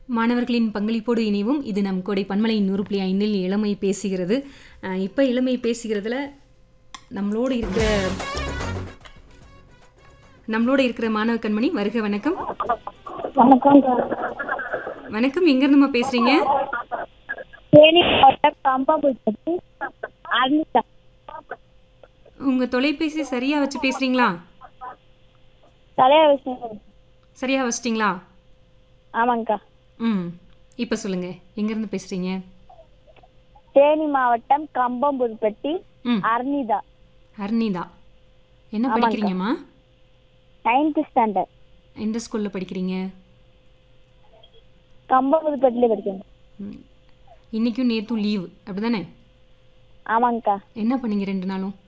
மாணவர்களின் பங்களிப்போடு இணைவும் இது நம் கோடை பன்மலையின் நூறு புள்ளி ஐந்தில் இளமை பேசுகிறது அஹ், இப்ப இளமை பேசுகிறதுல நம்மளோடு இருக்கிற நம்மளோட இருக்கிற மாணவ கண்மணி வருக வணக்கம் வணக்கம் வணக்கம் எங்கிருந்துமா பேசுறீங்க தேனி மாவட்டம் கம்பபுல்பட்டி அனிதா உங்க தொலைபேசி சரியா வச்சு பேசுறீங்களா தலையா விஷயம் சரியா வச்சிட்டிங்களா ஆமாங்கக்கா ம் இப்ப சொல்லுங்க எங்கிருந்து பேசுறீங்க தேனி மாவட்டம் கம்பம்புல்பட்டி ம் அர்னிதா ஹர்னிதா என்ன ஆமாங்கக்கா. படிக்கிறீங்கம்மா நைன்த் ஸ்டாண்டர்ட் எந்த ஸ்கூல்ல படிக்கிறீங்க கம்பம்புல்பட்டிலே படிக்கேன் ம். இன்னைக்கும் நேத்தும் லீவு அப்படிதானே ஆமாங்கக்கா என்ன பண்ணீங்க ரெண்டு நாளும்